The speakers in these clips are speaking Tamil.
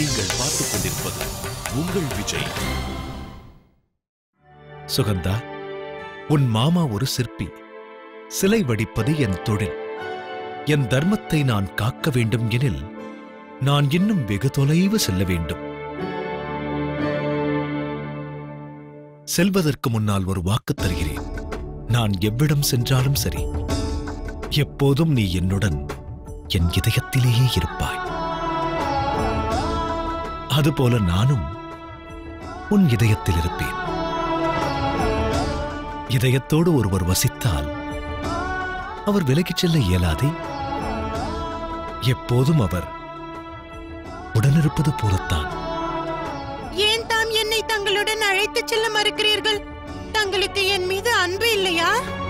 நீங்கள் பார்த்துக் கொண்டிருப்பது உங்கள் விஜய் சுகந்தா உன் மாமா ஒரு சிற்பி சிலை வடிப்பது என் தொழில் என் தர்மத்தை நான் காக்க வேண்டும் எனில் நான் இன்னும் வெகு தொலைவு செல்ல வேண்டும் செல்வதற்கு முன்னால் ஒரு வாக்கு தருகிறேன் நான் எவ்விடம் சென்றாலும் சரி எப்போதும் நீ என்னுடன் என் இதயத்திலேயே இருப்பாய் அதுபோல நானும் உன் இதயத்தில் இருப்பேன் இதயத்தோடு ஒருவர் வசித்தால் அவர் விலகிச் செல்ல இயலாதே எப்போதும் அவர் உடனிருப்பது போலத்தான் ஏன் தாம் என்னை தங்களுடன் அழைத்துச் செல்ல மறுக்கிறீர்கள் தங்களுக்கு என் மீது அன்பு இல்லையா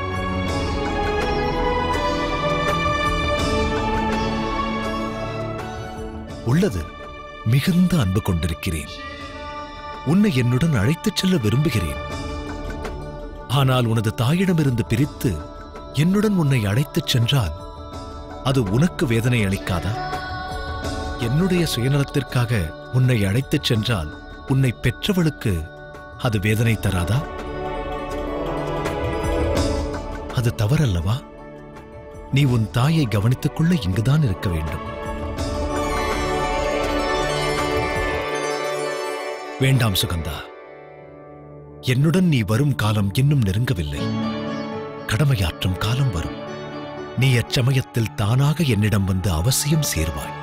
உள்ளது மிகுந்த அன்பு கொண்டிருக்கிறேன் உன்னை என்னுடன் அழைத்துச் செல்ல விரும்புகிறேன் ஆனால் உனது தாயிடமிருந்து பிரித்து என்னுடன் உன்னை அழைத்துச் சென்றால் அது உனக்கு வேதனை அளிக்காதா என்னுடைய சுயநலத்திற்காக உன்னை அழைத்துச் சென்றால் உன்னை பெற்றவளுக்கு அது வேதனை தராதா அது தவறல்லவா நீ உன் தாயை கவனித்துக் கொள்ள இங்குதான் இருக்க வேண்டும் வேண்டாம் சுகந்தா என்னுடன் நீ வரும் காலம் இன்னும் நெருங்கவில்லை கடமையாற்றும் காலம் வரும் நீ அச்சமயத்தில் தானாக என்னிடம் வந்து அவசியம் சேர்வாய்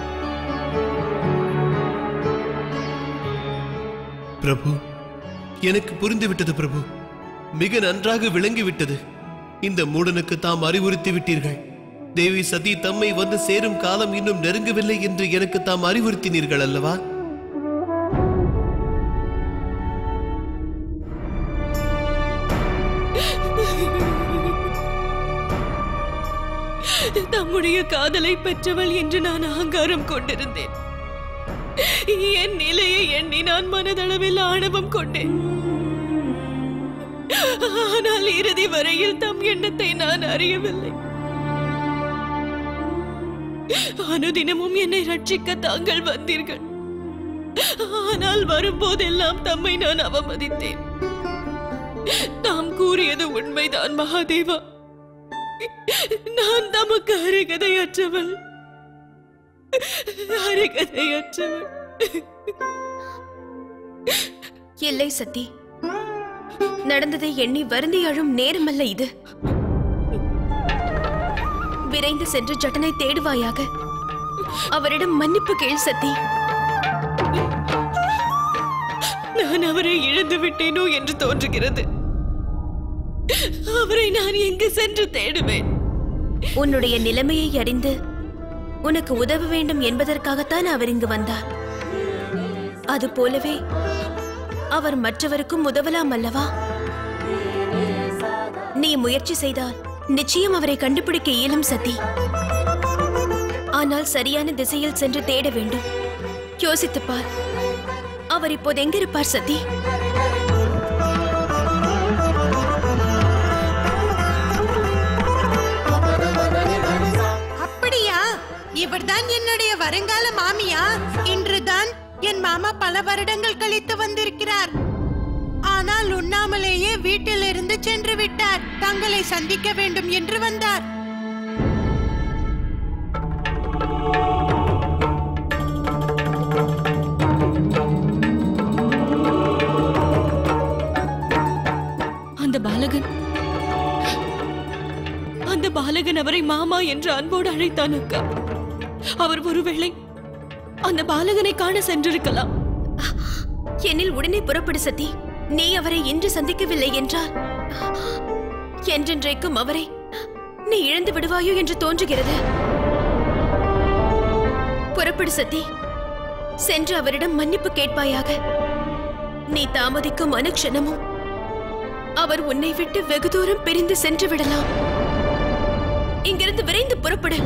பிரபு எனக்கு புரிந்துவிட்டது பிரபு மிக நன்றாக விளங்கிவிட்டது இந்த மூடனுக்கு தாம் அறிவுறுத்தி விட்டீர்கள் தேவி சதி தம்மை வந்து சேரும் காலம் இன்னும் நெருங்கவில்லை என்று எனக்கு தாம் அறிவுறுத்தினீர்கள் அல்லவா தம்முடைய காதலை பெற்றவள் என்று நான் அகங்காரம் கொண்டிருந்தேன் என் நிலையை எண்ணி நான் மனதளவில் ஆணவம் கொண்டேன் ஆனால் இறுதி வரையில் தம் எண்ணத்தை நான் அறியவில்லை அனுதினமும் என்னை ரட்சிக்க தாங்கள் வந்தீர்கள் ஆனால் வரும்போதெல்லாம் தம்மை நான் அவமதித்தேன் தாம் கூறியது உண்மைதான் மகாதேவா நான் தமக்கு அருகதையற்றவள் அருகதையற்றவள் இல்லை சத்தி நடந்ததை எண்ணி வருந்தி அழும் நேரமல்ல இது விரைந்து சென்று ஜட்டனை தேடுவாயாக அவரிடம் மன்னிப்பு கேள் சத்தி நான் அவரை இழந்து விட்டேனோ என்று தோன்றுகிறது அவரை நான் எங்கு சென்று தேடுவேன் உன்னுடைய நிலைமையை அறிந்து உனக்கு உதவ வேண்டும் என்பதற்காகத்தான் அவர் இங்கு வந்தார் அது போலவே அவர் மற்றவருக்கும் உதவலாம் அல்லவா நீ முயற்சி செய்தால் நிச்சயம் அவரை கண்டுபிடிக்க இயலும் சதி ஆனால் சரியான திசையில் சென்று தேட வேண்டும் யோசித்துப் பார் அவர் இப்போது எங்கிருப்பார் சதி அப்படியா இவர்தான் என்னுடைய வருங்கால மாமியா இன்றுதான் என் மாமா பல வருடங்கள் கழித்து வந்திருக்கிறார் ஆனால் உண்ணாமலேயே வீட்டிலிருந்து சென்று விட்டார் தங்களை சந்திக்க வேண்டும் என்று வந்தார் அந்த பாலகன் அந்த பாலகன் அவரை மாமா என்று அன்போடு அழைத்தான் அக்கா அவர் ஒருவேளை அந்த பாலகனை காண சென்றிருக்கலாம் என்னில் உடனே புறப்படு சதி நீ அவரை இன்று சந்திக்கவில்லை என்றால் என்றென்றைக்கும் அவரை நீ இழந்து விடுவாயோ என்று தோன்றுகிறது புறப்படு சதி சென்று அவரிடம் மன்னிப்பு கேட்பாயாக நீ தாமதிக்கும் அனுக்ஷணமும் அவர் உன்னை விட்டு வெகு தூரம் பிரிந்து சென்று விடலாம் இங்கிருந்து விரைந்து புறப்படு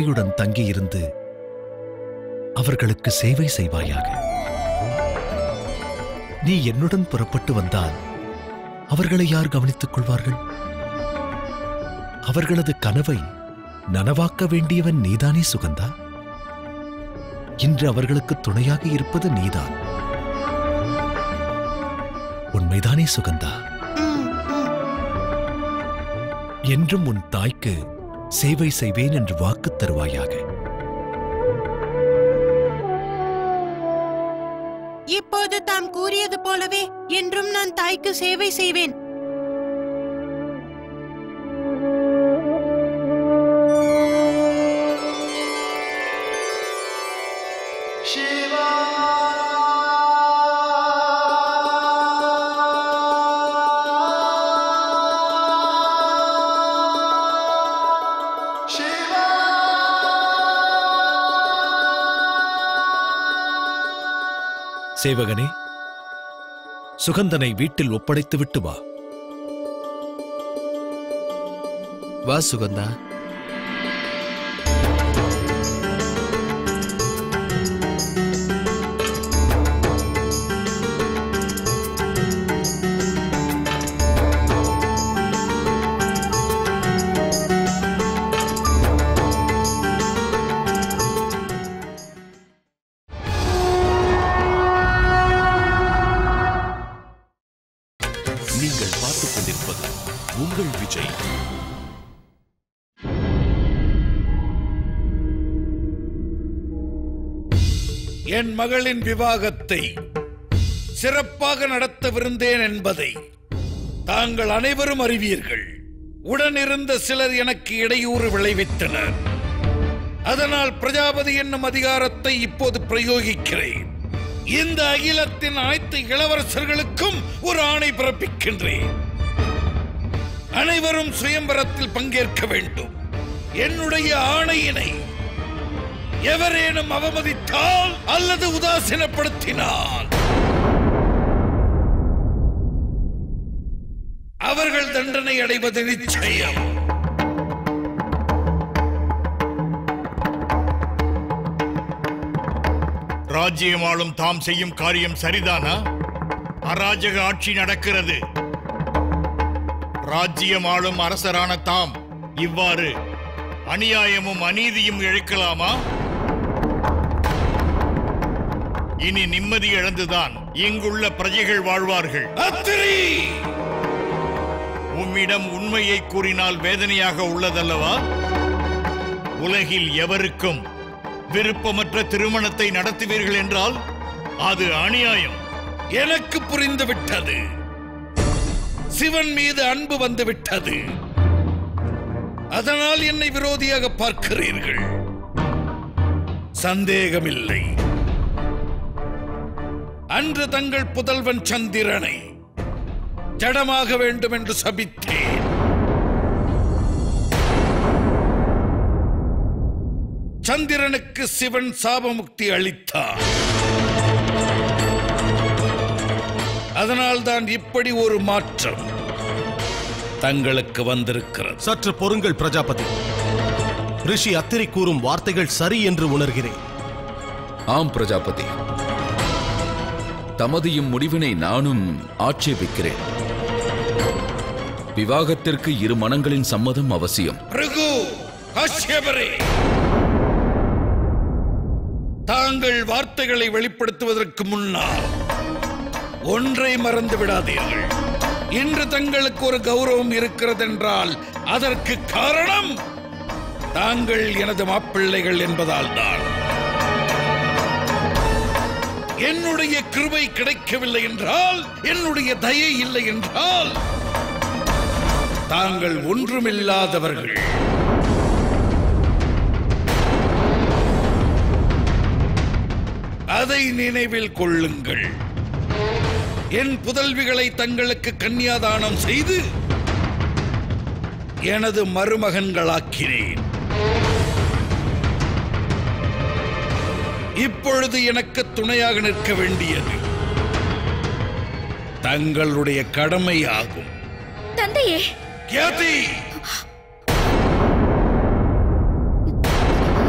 தாயுடன் தங்கியிருந்து அவர்களுக்கு சேவை செய்வாயாக நீ என்னுடன் புறப்பட்டு வந்தால் அவர்களை யார் கவனித்துக் கொள்வார்கள் அவர்களது கனவை நனவாக்க வேண்டியவன் நீதானே சுகந்தா இன்று அவர்களுக்கு துணையாக இருப்பது நீதான் உண்மைதானே சுகந்தா ம், ம். என்றும் உன் தாய்க்கு சேவை செய்வேன் என்று வாக்குத் தருவாயாக இப்போது தாம் கூறியது போலவே என்றும் நான் தாய்க்கு சேவை செய்வேன் சேவகனே சுகந்தனை வீட்டில் ஒப்படைத்து விட்டு வா வா சுகந்தா நீங்கள் பார்த்துக் கொண்டிருப்பது உங்கள் விஜய் என் மகளின் விவாகத்தை சிறப்பாக நடத்தவிருந்தேன் என்பதை தாங்கள் அனைவரும் அறிவீர்கள் உடனிருந்த சிலர் எனக்கு இடையூறு விளைவித்தனர் அதனால் பிரஜாபதி என்னும் அதிகாரத்தை இப்போது பிரயோகிக்கிறேன் இந்த அகிலத்தின் அனைத்து இளவரசர்களுக்கும் ஒரு ஆணை பிறப்பிக்கின்றேன் அனைவரும் சுயம்பரத்தில் பங்கேற்க வேண்டும் என்னுடைய ஆணையினை எவரேனும் அவமதித்தால் அல்லது உதாசீனப்படுத்தினால் அவர்கள் தண்டனை அடைவது நிச்சயம் ராஜ்யமாளும் தாம் செய்யும் காரியம் சரிதானா அராஜக ஆட்சி நடக்கிறது ராஜ்யமாளும் அரசரான தாம் இவ்வாறு அநியாயமும் அநீதியும் இழைக்கலாமா இனி நிம்மதி இழந்துதான் இங்குள்ள பிரஜைகள் வாழ்வார்கள் அத்திரி உம்மிடம் உண்மையை கூறினால் வேதனையாக உள்ளதல்லவா உலகில் எவருக்கும் விருப்பமற்ற திருமணத்தை நடத்துவீர்கள் என்றால் அது அநியாயம் எனக்கு புரிந்து விட்டது சிவன் மீது அன்பு வந்து விட்டது அதனால் என்னை விரோதியாக பார்க்கிறீர்கள் சந்தேகமில்லை அன்று தங்கள் புதல்வன் சந்திரனை ஜடமாக வேண்டும் என்று சபித்தேன் சந்திரனுக்கு சிவன் சாபமுக்தி அளித்தார் அதனால்தான் இப்படி ஒரு மாற்றம் தங்களுக்கு வந்திருக்கிறது சற்று பொறுங்கள் பிரஜாபதி ரிஷி அத்திரி கூறும் வார்த்தைகள் சரி என்று உணர்கிறேன் ஆம் பிரஜாபதி தமது இம்முடிவினை நானும் ஆட்சேபிக்கிறேன் விவாகத்திற்கு இரு மனங்களின் சம்மதம் அவசியம் பிருகு காஷ்யபரே தாங்கள் வார்த்தைகளை வெளிப்படுத்துவதற்கு முன்னால் ஒன்றை மறந்து விடாதீர்கள் இன்று தங்களுக்கு ஒரு கௌரவம் இருக்கிறதென்றால் அதற்கு காரணம் தாங்கள் எனது மாப்பிள்ளைகள் என்பதால் தான் என்னுடைய கிருபை கிடைக்கவில்லை என்றால் என்னுடைய தயை இல்லை என்றால் தாங்கள் ஒன்றுமில்லாதவர்கள் அதை நினைவில் கொள்ளுங்கள் என் புதல்விகளை தங்களுக்கு கன்னியாதானம் செய்து எனது மருமகன்களாக்கினேன் இப்பொழுது எனக்கு துணையாக நிற்க வேண்டியது தங்களுடைய கடமையாகும் தந்தையே கியாதி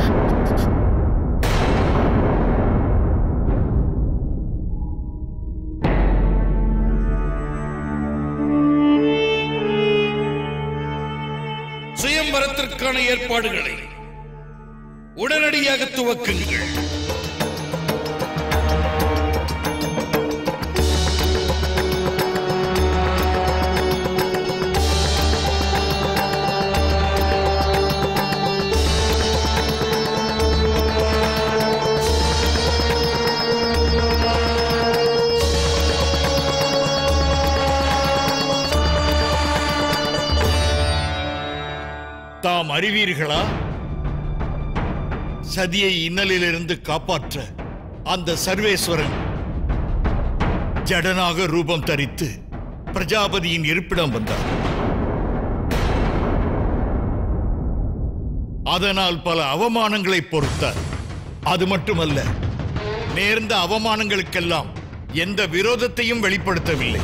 காலத்திற்கான ஏற்பாடுகளை உடனடியாக துவக்குங்கள் தாம் அறிவீர்களா சதியை இன்னலிலிருந்து காப்பாற்ற அந்த சர்வேஸ்வரன் ஜடனாக ரூபம் தரித்து பிரஜாபதியின் இருப்பிடம் வந்தார் அதனால் பல அவமானங்களை பொறுத்தார் அது மட்டுமல்ல நேர்ந்த அவமானங்களுக்கெல்லாம் எந்த விரோதத்தையும் வெளிப்படுத்தவில்லை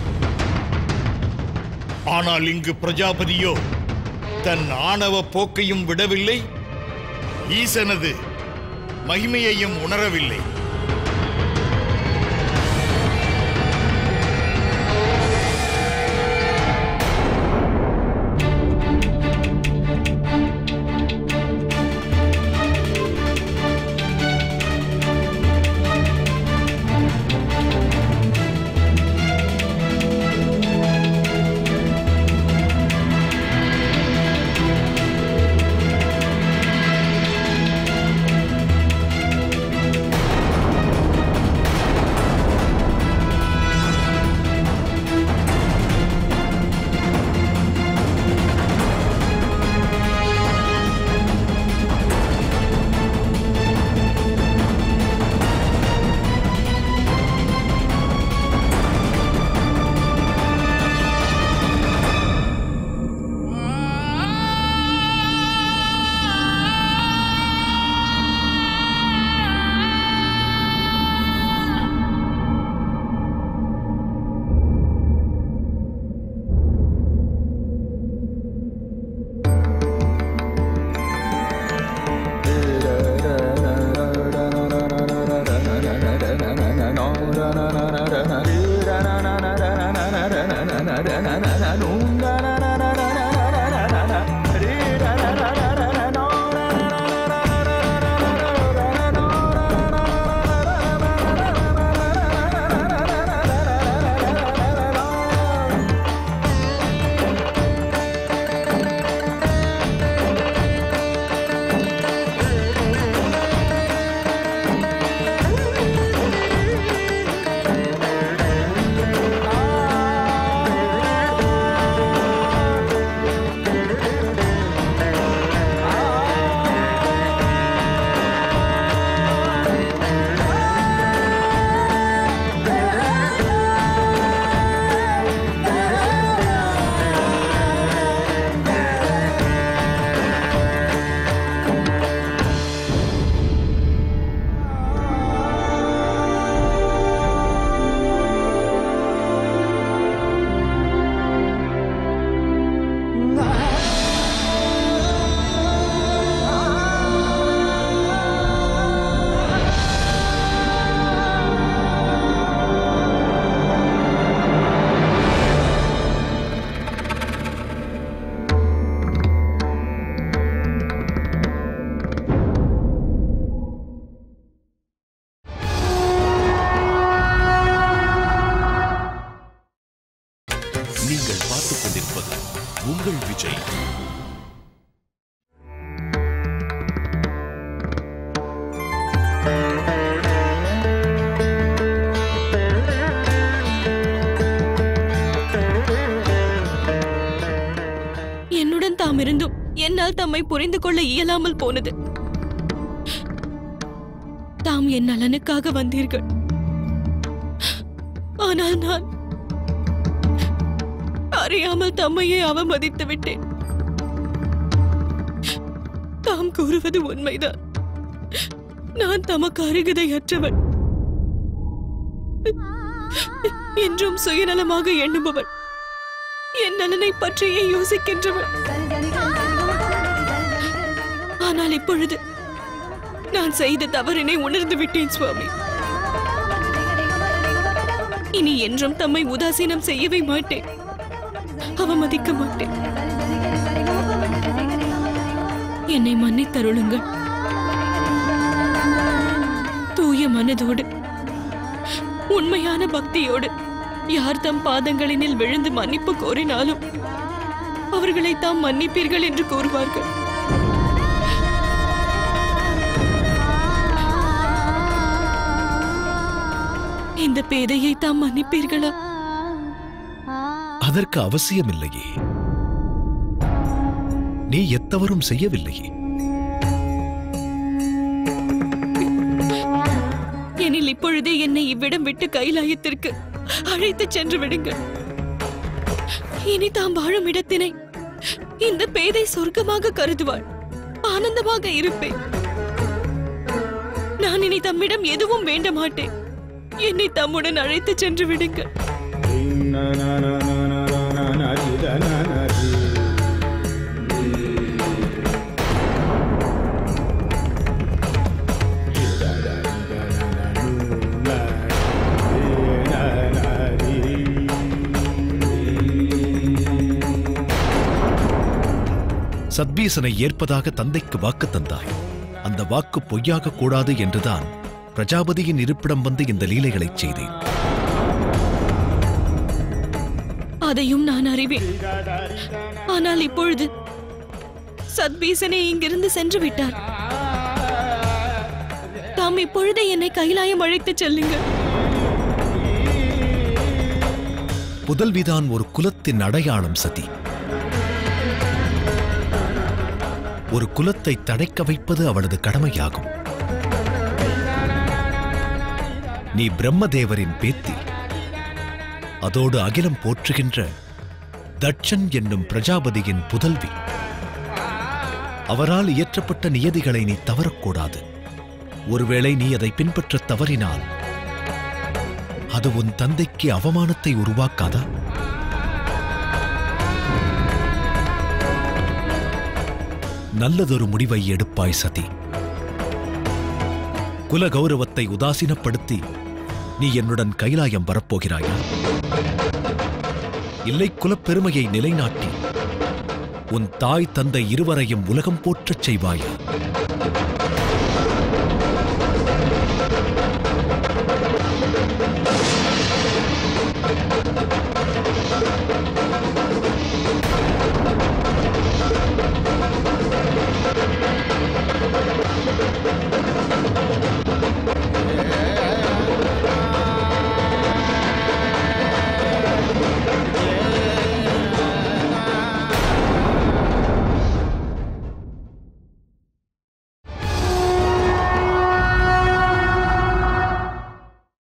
ஆனால் இங்கு பிரஜாபதியோ தன் ஆணவ போக்கையும் விடவில்லை ஈசனது மகிமையையும் உணரவில்லை நீங்கள் பார்த்துக் கொண்டிருப்பது உங்கள் விஜய் என்னுடன் தாம் இருந்தும் என்னால் தம்மை புரிந்து கொள்ள இயலாமல் போனது தாம் என் நலனுக்காக வந்தீர்கள் ஆனால் நான் அறியாமல் தம்மையே அவமதித்து விட்டேன் தாம் கூறுவது உண்மைதான் நான் தமக்கு அருகதையற்றவள் என்றும் சுயநலமாக எண்ணுபவள் என் நலனை பற்றியே யோசிக்கின்றவள் ஆனால் இப்பொழுது நான் செய்த தவறினை உணர்ந்து விட்டேன் சுவாமி இனி என்றும் தம்மை உதாசீனம் செய்யவே மாட்டேன் அவமதிக்க மாட்டேன் என்னை மன்னித்தருளுங்கள் தூய மனதோடு உண்மையான பக்தியோடு யார் தம் பாதங்களினில் விழுந்து மன்னிப்பு கோரினாலும் அவர்களை தாம் மன்னிப்பீர்கள் என்று கூறுவார்கள் இந்த பேதையை தாம் மன்னிப்பீர்களா அதற்கு அவசியமில்லையே நீ எத்தவரும் செய்யவில்லையே எனில் இப்பொழுதே என்னை இவ்விடம் விட்டு கைலாயத்திற்கு அழைத்துச் சென்று விடுங்கள் இனி தாம் வாழும் இடத்தினை இந்த பேதை சொர்க்கமாக கருதுவாள் ஆனந்தமாக இருப்பேன் நான் இனி தம்மிடம் எதுவும் வேண்ட மாட்டேன் என்னை தம்முடன் அழைத்துச் சென்று விடுங்கள் சத்பீசனை ஏற்பதாக தந்தைக்கு வாக்கு தந்தாய் அந்த வாக்கு பொய்யாக கூடாது என்றுதான் பிரஜாபதியின் இருப்பிடம் வந்து இந்த லீலைகளைச் செய்தேன் அதையும் நான் அறிவேன் ஆனால் இப்பொழுது சத்பீசனே இங்கிருந்து சென்று விட்டார் தாம் இப்பொழுதே என்னை கைலாயம் அழைத்துச் செல்லுங்கள் புதல்விதான் ஒரு குலத்தின் அடையாளம் சதி ஒரு குலத்தை தடைக்க வைப்பது அவளது கடமையாகும் நீ பிரம்மதேவரின் பேத்தி அதோடு அகிலம் போற்றுகின்ற தட்சன் என்னும் பிரஜாபதியின் புதல்வி அவரால் இயற்றப்பட்ட நியதிகளை நீ தவறக்கூடாது ஒருவேளை நீ அதை பின்பற்றத் தவறினால் அது உன் தந்தைக்கு அவமானத்தை உருவாக்காதா நல்லதொரு முடிவை எடுப்பாய் சதி குல கௌரவத்தை உதாசீனப்படுத்தி நீ என்னுடன் கைலாயம் வரப்போகிறாயா இல்லை குலப்பெருமையை நிலைநாட்டி உன் தாய் தந்தை இருவரையும் உலகம் போற்றச் செய்வாயா